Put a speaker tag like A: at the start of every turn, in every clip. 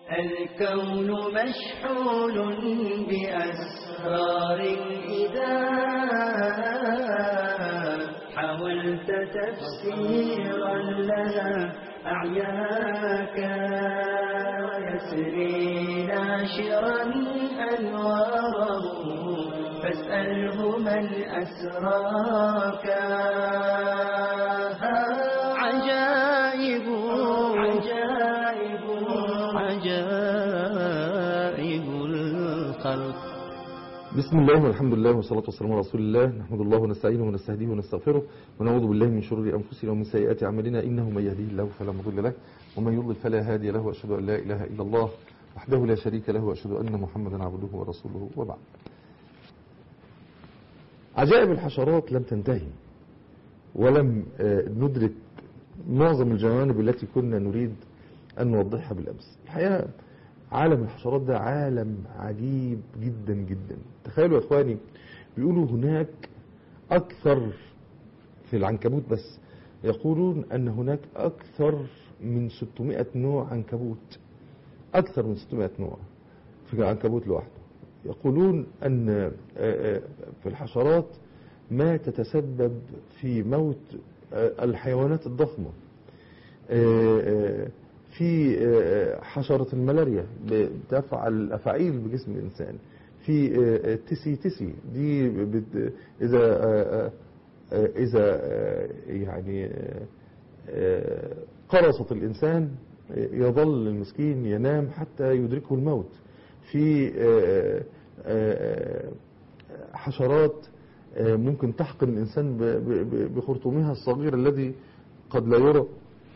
A: الكون مشحون بأسرار إذا حاولت تفسيرا لها أعياك يسري ناشرا أنواره فاسأله من أسراك عجائب عجائب عجائب الخلق
B: بسم الله والحمد لله والصلاة والسلام على رسول الله نحمد الله ونستعينه ونستهديه ونستغفره ونعوذ بالله من شرور أنفسنا ومن سيئات أعمالنا إنه من يهديه الله فلا مضل له ومن يضلل فلا هادي له وأشهد أن لا إله إلا الله وحده لا شريك له وأشهد أن محمدا عبده ورسوله وبعد عجائب الحشرات لم تنتهي ولم آه، ندرك معظم الجوانب التي كنا نريد أن نوضحها بالأمس الحقيقة عالم الحشرات ده عالم عجيب جدا جدا تخيلوا يا اخواني بيقولوا هناك اكثر في العنكبوت بس يقولون ان هناك اكثر من 600 نوع عنكبوت اكثر من 600 نوع في العنكبوت لوحده يقولون ان آه، آه، في الحشرات ما تتسبب في موت آه، الحيوانات الضخمه آه، آه، في آه، حشرة الملاريا بتفعل أفعيل بجسم الإنسان في آه، التسي تسي دي بت- إذا آه، آه، إذا آه، يعني آه، آه، قرصت الإنسان آه، يظل المسكين ينام حتى يدركه الموت في آه، آه، حشرات آه، ممكن تحقن الإنسان ب- ب- ب- بخرطومها الصغير الذي قد لا يرى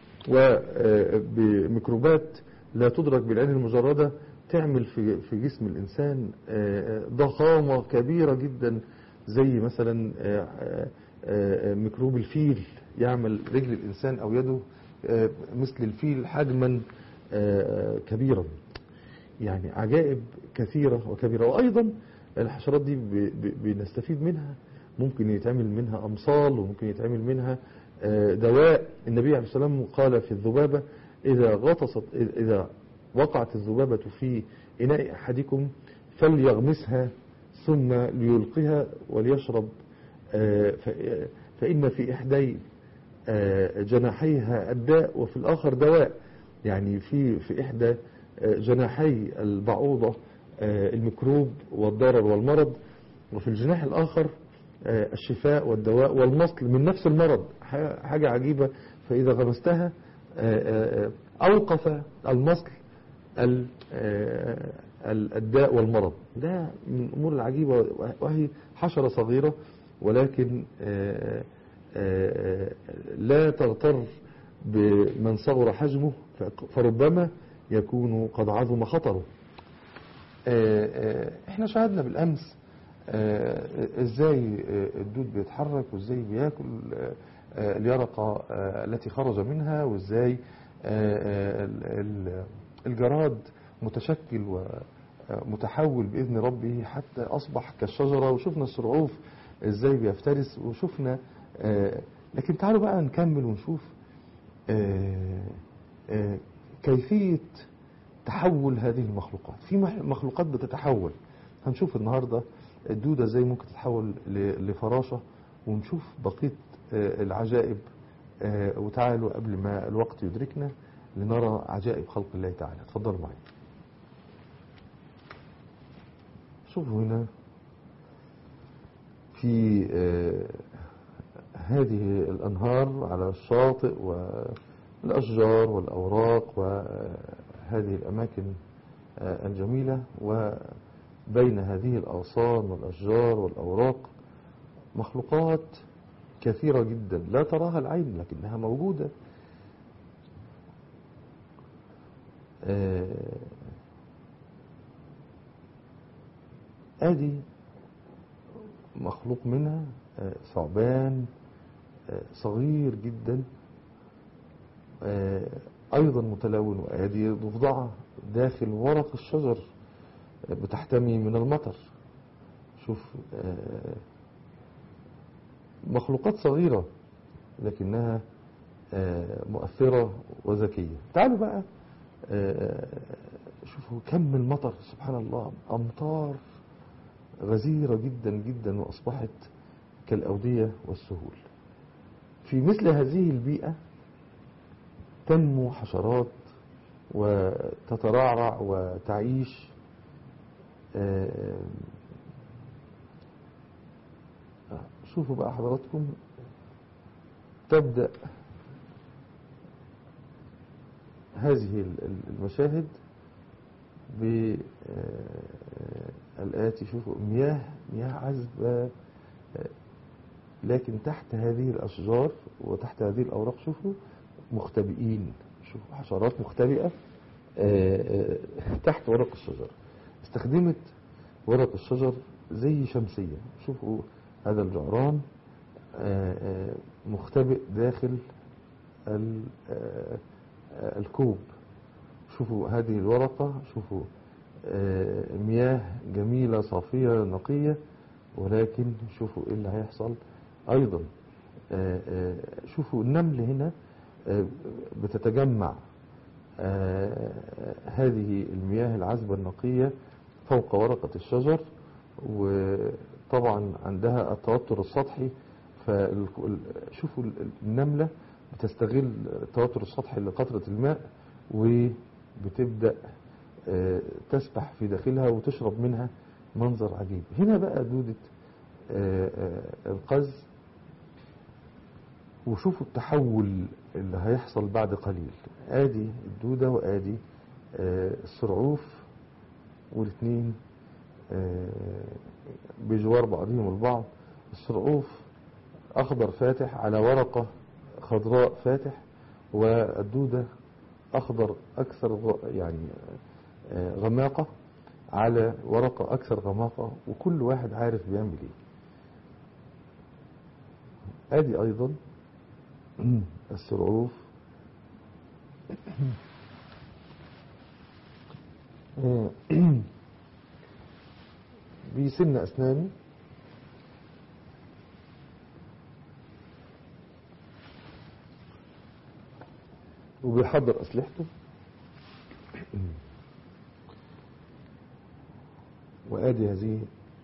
B: وبميكروبات لا تدرك بالعين المجردة تعمل في في جسم الإنسان آه، ضخامة كبيرة جدا زي مثلا آه، آه، آه، ميكروب الفيل يعمل رجل الإنسان أو يده آه، مثل الفيل حجما آه، كبيرا يعني عجائب كثيرة وكبيرة وأيضا الحشرات دي ب- ب- بنستفيد منها ممكن يتعمل منها أمصال وممكن يتعمل منها آه، دواء النبي عليه الصلاة والسلام قال في الذبابة إذا غطست إذا وقعت الذبابة في إناء أحدكم فليغمسها ثم ليلقها وليشرب آه، ف- فإن في إحدى آه، جناحيها الداء وفي الآخر دواء يعني في في إحدى آه، جناحي البعوضة آه، الميكروب والضرر والمرض وفي الجناح الآخر آه، الشفاء والدواء والمصل من نفس المرض ح- حاجة عجيبة فإذا غمستها آه، آه، أوقف المصل ال- آه، ال- الداء والمرض ده من الأمور العجيبة وهي حشرة صغيرة ولكن آه، آه، لا تغتر بمن صغر حجمه ف- فربما يكون قد عظم خطره آه، آه، احنا شاهدنا بالامس آه، ازاي آه، الدود بيتحرك وازاي بياكل آه، آه، اليرقة آه، التي خرج منها وازاي آه، آه، ال- ال- الجراد متشكل ومتحول بإذن ربه حتى أصبح كالشجرة وشفنا السرعوف ازاي بيفترس وشفنا آه، لكن تعالوا بقى نكمل ونشوف آه، آه، كيفية تحول هذه المخلوقات في مح- مخلوقات بتتحول هنشوف النهاردة الدودة ازاي ممكن تتحول ل- لفراشة ونشوف بقية آه، العجائب آه، وتعالوا قبل ما الوقت يدركنا لنرى عجائب خلق الله تعالى اتفضلوا معي شوفوا هنا في آه، هذه الأنهار على الشاطئ والأشجار والأوراق وهذه الأماكن آه، الجميلة وبين هذه الأغصان والأشجار والأوراق مخلوقات كثيرة جدا لا تراها العين لكنها موجودة آه، ادي مخلوق منها آه، ثعبان آه، صغير جدا آه، ايضا متلون وادي ضفدعة داخل ورق الشجر آه، بتحتمي من المطر شوف آه، مخلوقات صغيرة لكنها آه، مؤثرة وذكية تعالوا بقى آه، شوفوا كم المطر سبحان الله أمطار غزيرة جدا جدا وأصبحت كالأودية والسهول في مثل هذه البيئة تنمو حشرات وتترعرع وتعيش آه، شوفوا بقى حضراتكم تبدأ هذه ال- ال- المشاهد بالآتي شوفوا مياه مياه عذبة آه، لكن تحت هذه الأشجار وتحت هذه الأوراق شوفوا مختبئين شوفوا حشرات مختبئة آه، آه، تحت ورق الشجر استخدمت ورق الشجر زي شمسية شوفوا هذا الجعران آه، آه، مختبئ داخل ال- آه، آه، الكوب شوفوا هذه الورقة شوفوا آه، مياه جميلة صافية نقية ولكن شوفوا ايه اللي هيحصل ايضا آه، آه، شوفوا النمل هنا آه، بتتجمع آه، هذه المياه العذبة النقية فوق ورقة الشجر وطبعا عندها التوتر السطحي فشوفوا النملة بتستغل التوتر السطحي لقطرة الماء وبتبدأ آه، تسبح في داخلها وتشرب منها منظر عجيب هنا بقى دودة آه، آه، القز وشوفوا التحول اللي هيحصل بعد قليل ادي الدودة وادي آه، السرعوف والاثنين آه، بجوار بعضهم البعض السرعوف اخضر فاتح على ورقة خضراء فاتح والدودة اخضر اكثر غ- يعني آه، غماقة على ورقة اكثر غماقة وكل واحد عارف بيعمل ايه ادي ايضا السرعوف بيسن اسنانه وبيحضر اسلحته وادي هذه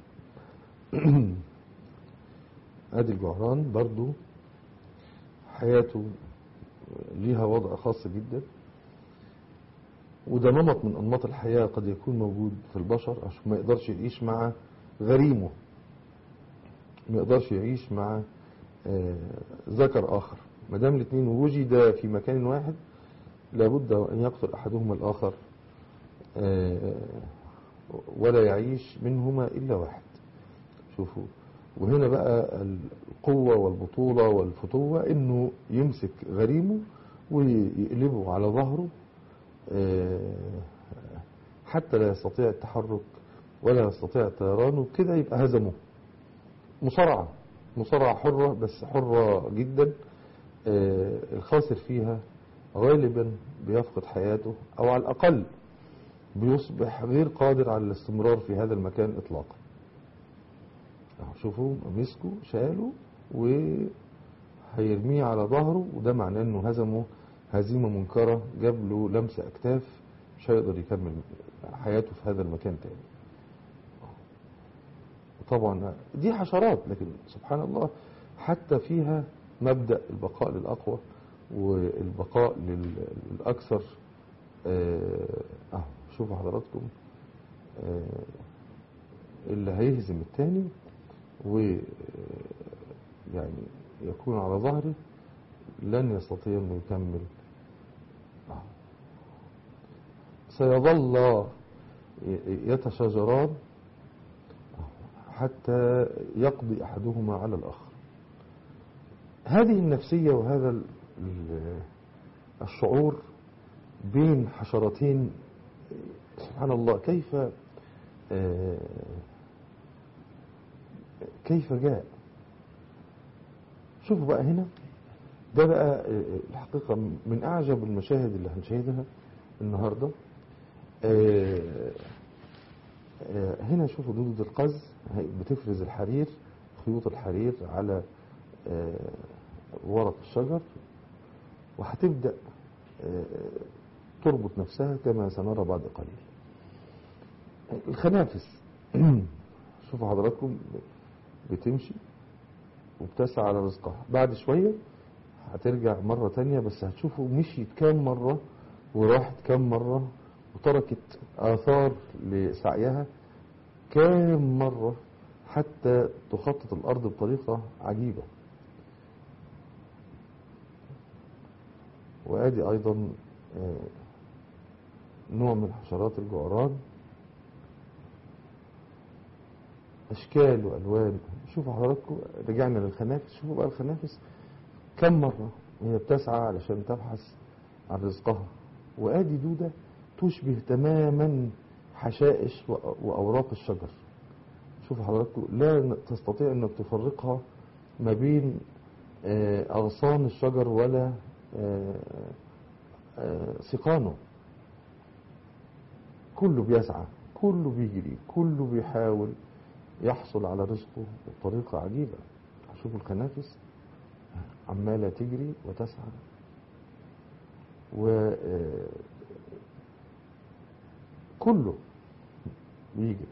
B: ادي الجعران برضو حياته ليها وضع خاص جدا وده نمط من انماط الحياه قد يكون موجود في البشر عشان ما يقدرش يعيش مع غريمه ما يقدرش يعيش مع آه، ذكر اخر ما دام الاثنين وجد في مكان واحد لابد ان يقتل احدهما الاخر آه، ولا يعيش منهما الا واحد شوفوا وهنا بقى القوة والبطولة والفتوة انه يمسك غريمه ويقلبه على ظهره آه، حتى لا يستطيع التحرك ولا يستطيع الطيران وكده يبقى هزمه مصارعة مصارعة حرة بس حرة جدا آه، الخاسر فيها غالبا بيفقد حياته او على الاقل بيصبح غير قادر على الاستمرار في هذا المكان اطلاقا أهو شوفوا مسكوا شالوا وهيرميه على ظهره وده معناه انه هزمه هزيمة منكرة جاب له لمس اكتاف مش هيقدر يكمل حياته في هذا المكان تاني طبعا دي حشرات لكن سبحان الله حتى فيها مبدأ البقاء للأقوى والبقاء لل- للأكثر آه، اهو شوفوا حضراتكم آه، اللي هيهزم التاني و آه، يعني يكون على ظهره لن يستطيع انه يكمل أهو. سيظل ي- يتشاجران حتى يقضي احدهما على الاخر هذه النفسية وهذا ال- ال- الشعور بين حشرتين سبحان الله كيف آه، كيف جاء شوفوا بقى هنا ده بقى آه، الحقيقة من أعجب المشاهد اللي هنشاهدها النهاردة آه، آه، هنا شوفوا دودة القز هي بتفرز الحرير خيوط الحرير على آه، ورق الشجر وهتبدأ آه، تربط نفسها كما سنرى بعد قليل الخنافس شوفوا حضراتكم بتمشي وبتسعى على رزقها بعد شوية هترجع مرة تانية بس هتشوفوا مشيت كام مرة وراحت كام مرة وتركت آثار لسعيها كام مرة حتى تخطط الأرض بطريقة عجيبة وادي أيضا آه، نوع من حشرات الجعران أشكال وألوان شوفوا حضراتكم رجعنا للخنافس شوفوا بقى الخنافس كم مرة وهي بتسعى علشان تبحث عن رزقها وآدي دودة تشبه تماما حشائش وأ- وأوراق الشجر شوفوا حضراتكم لا تستطيع أنك تفرقها ما بين آه، أغصان الشجر ولا آه، آه، سقانه كله بيسعى كله بيجري كله بيحاول يحصل على رزقه بطريقة عجيبة شوفوا الخنافس عمالة تجري وتسعى و آه، كله بيجري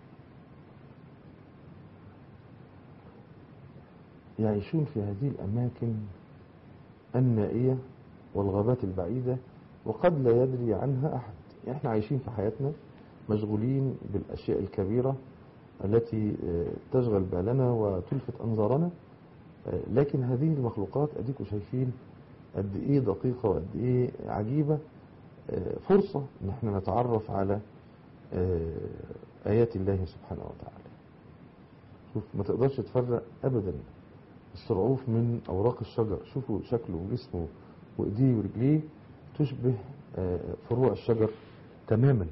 B: يعيشون في هذه الأماكن النائية والغابات البعيدة وقد لا يدري عنها أحد يعني احنا عايشين في حياتنا مشغولين بالأشياء الكبيرة التي آه، تشغل بالنا وتلفت أنظارنا آه، لكن هذه المخلوقات أديكم شايفين قد إيه دقيقة وقد إيه عجيبة آه، فرصة إن احنا نتعرف على آه، آيات الله سبحانه وتعالى شوف ما تقدرش تفرق أبدا الصرعوف من أوراق الشجر شوفوا شكله وجسمه وإيديه ورجليه تشبه آه، فروع الشجر تماما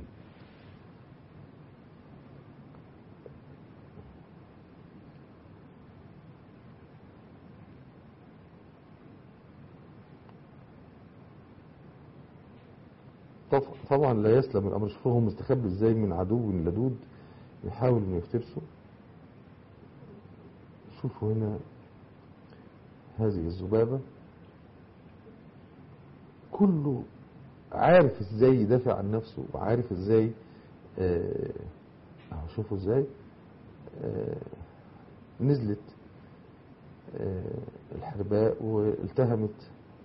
B: طف- طبعا لا يسلم الامر شوفوا هو مستخبي ازاي من عدو لدود يحاول انه يفترسه شوفوا هنا هذه الذبابة كله عارف ازاي يدافع عن نفسه وعارف ازاي آه، اهو شوفوا ازاي آه، نزلت آه، الحرباء والتهمت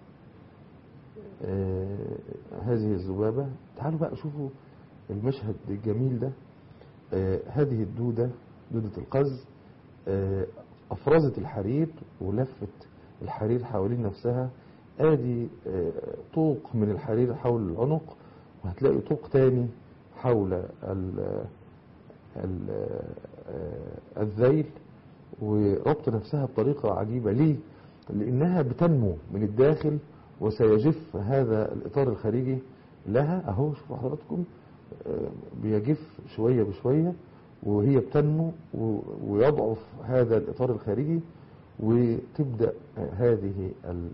B: آه، هذه الذبابة تعالوا بقى شوفوا المشهد الجميل ده آه، هذه الدودة دودة القز آه، أفرزت الحرير ولفت الحرير حوالين نفسها ادي آه، طوق من الحرير حول العنق وهتلاقي طوق تاني حول ال- ال- آه، الذيل وربط نفسها بطريقة عجيبة ليه؟ لأنها بتنمو من الداخل وسيجف هذا الإطار الخارجي لها أهو شوفوا حضراتكم آه، بيجف شوية بشوية وهي بتنمو و- ويضعف هذا الإطار الخارجي وتبدأ هذه ال-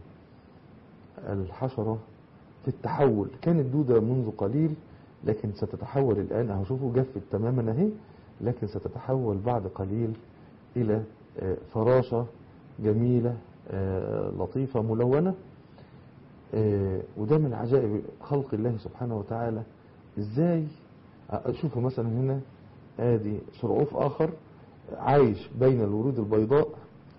B: الحشرة في التحول كانت دودة منذ قليل لكن ستتحول الآن أهو شوفوا جفت تماما أهي لكن ستتحول بعد قليل إلى آه، فراشة جميلة آه، لطيفة ملونة آه، وده من عجائب خلق الله سبحانه وتعالى ازاي آه، شوفوا مثلا هنا ادي صرعوف اخر عايش بين الورود البيضاء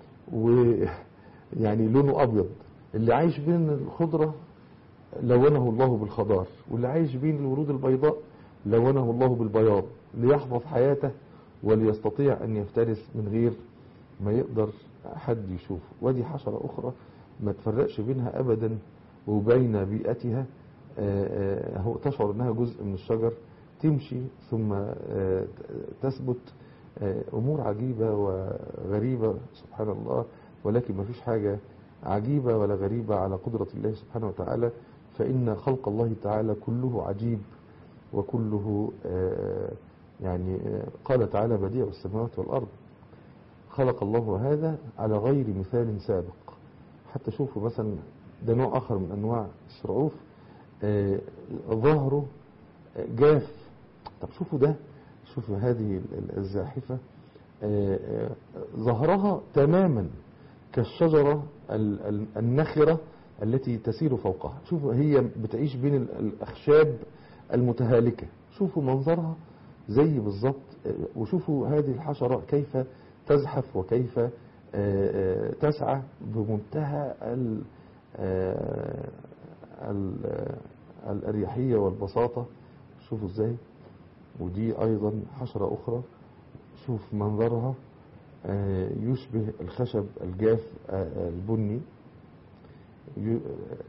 B: ويعني لونه ابيض اللي عايش بين الخضرة لونه الله بالخضار واللي عايش بين الورود البيضاء لونه الله بالبياض ليحفظ حياته وليستطيع ان يفترس من غير ما يقدر حد يشوفه ودي حشرة اخرى ما تفرقش بينها ابدا وبين بيئتها آه، آه، هو تشعر انها جزء من الشجر تمشي ثم آه، تثبت آه، امور عجيبة وغريبة سبحان الله ولكن ما فيش حاجة عجيبة ولا غريبة على قدرة الله سبحانه وتعالى فإن خلق الله تعالى كله عجيب وكله آه، يعني آه، قال تعالى بديع السماوات والأرض خلق الله هذا على غير مثال سابق حتى شوفوا مثلا ده نوع آخر من أنواع الصرعوف آه، ظهره آه، جاف طب شوفوا ده شوفوا هذه ال- ال- الزاحفة آه، آه، ظهرها تماما كالشجرة ال- ال- النخرة التي تسير فوقها شوفوا هي بتعيش بين ال- الأخشاب المتهالكة شوفوا منظرها زي بالظبط آه، وشوفوا هذه الحشرة كيف تزحف وكيف آه، آه، تسعى بمنتهى ال- آه، ال- آه، الأريحية والبساطة شوفوا ازاي ودي أيضا حشرة أخرى شوف منظرها آه، يشبه الخشب الجاف آه، البني ي-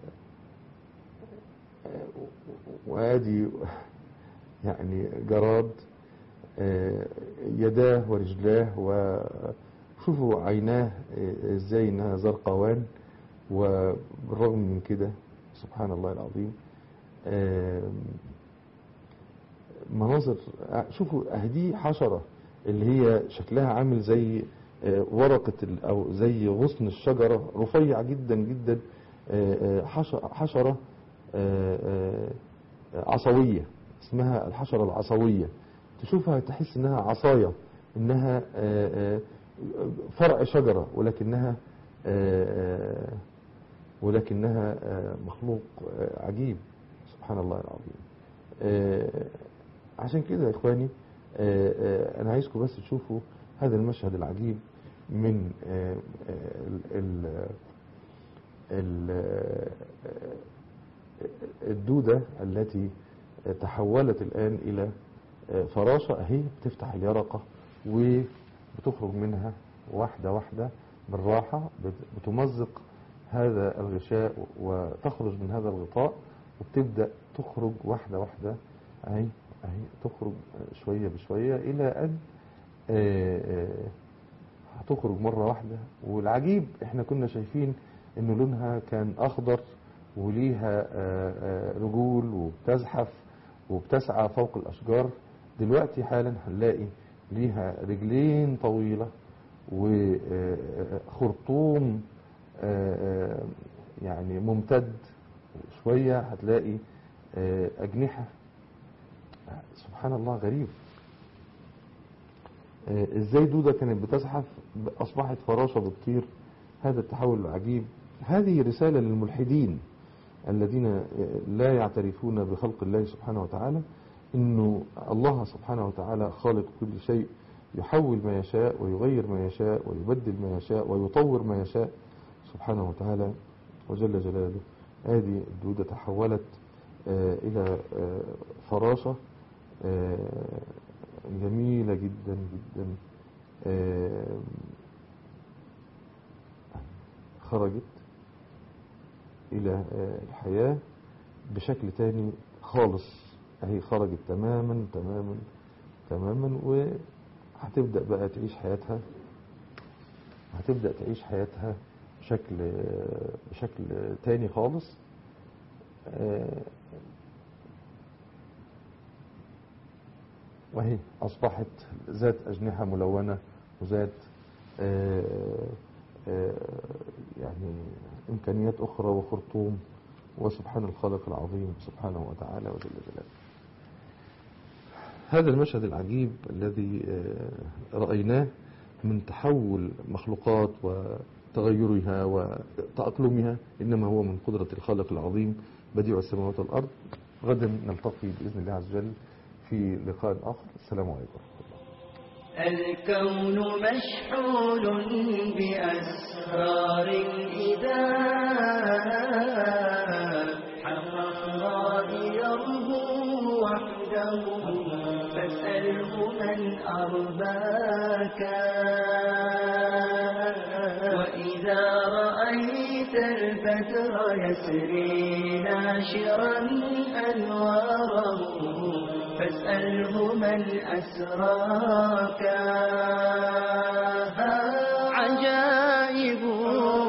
B: آه، وادي يعني جراد آه، يداه ورجلاه وشوفوا عيناه آه، ازاي انها زرقاوان وبالرغم من كده سبحان الله العظيم آم، مناظر شوفوا اهدي حشرة اللي هي شكلها عامل زي آه، ورقة ال- او زي غصن الشجرة رفيع جدا جدا آه، آه، حش- حشرة آه، آه، عصوية اسمها الحشرة العصوية تشوفها تحس انها عصاية انها آه، آه، فرع شجرة ولكنها آه، آه، ولكنها آه، مخلوق آه، عجيب سبحان الله العظيم آه، عشان كده يا اخواني آه، آه، انا عايزكم بس تشوفوا هذا المشهد العجيب من آه، آه، ال- ال- ال- الدودة التي تحولت الآن إلى فراشة أهي بتفتح اليرقة وبتخرج منها واحدة واحدة بالراحة بت- بتمزق هذا الغشاء وتخرج من هذا الغطاء وبتبدأ تخرج واحدة واحدة أهي أهي تخرج شوية بشوية إلى أن آه، آه، هتخرج مرة واحدة والعجيب احنا كنا شايفين ان لونها كان اخضر وليها آه، آه، رجول وبتزحف وبتسعى فوق الاشجار دلوقتي حالا هنلاقي ليها رجلين طويلة وخرطوم يعني ممتد شوية هتلاقي آه، أجنحة سبحان الله غريب آه، ازاي دودة كانت بتزحف اصبحت فراشة بتطير هذا التحول العجيب هذه رسالة للملحدين الذين آه، لا يعترفون بخلق الله سبحانه وتعالى انه الله سبحانه وتعالى خالق كل شيء يحول ما يشاء ويغير ما يشاء ويبدل ما يشاء ويطور ما يشاء سبحانه وتعالى وجل جلاله هذه الدودة تحولت آه، إلى آه، فراشة آه، جميلة جدا جدا آه، خرجت إلى آه، الحياة بشكل تاني خالص هي خرجت تماما تماما تماما وهتبدأ بقى تعيش حياتها هتبدأ تعيش حياتها بشكل بشكل تاني خالص آه، وهي أصبحت ذات أجنحة ملونة وذات آه، آه، يعني إمكانيات أخرى وخرطوم وسبحان الخالق العظيم سبحانه وتعالى وجل جلاله هذا المشهد العجيب الذي آه، رأيناه من تحول مخلوقات وتغيرها وتأقلمها إنما هو من قدرة الخالق العظيم بديع السماوات والأرض غدا نلتقي بإذن الله عز وجل في لقاء آخر السلام عليكم
A: الكون مشحون بأسرار إذا حق الله يرهو وحده فاسأله من أرباك وإذا رأيت البدر يسري ناشرا أنواره فاسأله من أسراك عجائب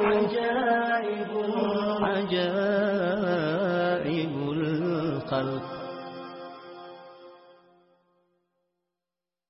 A: عجائب عجائب الخلق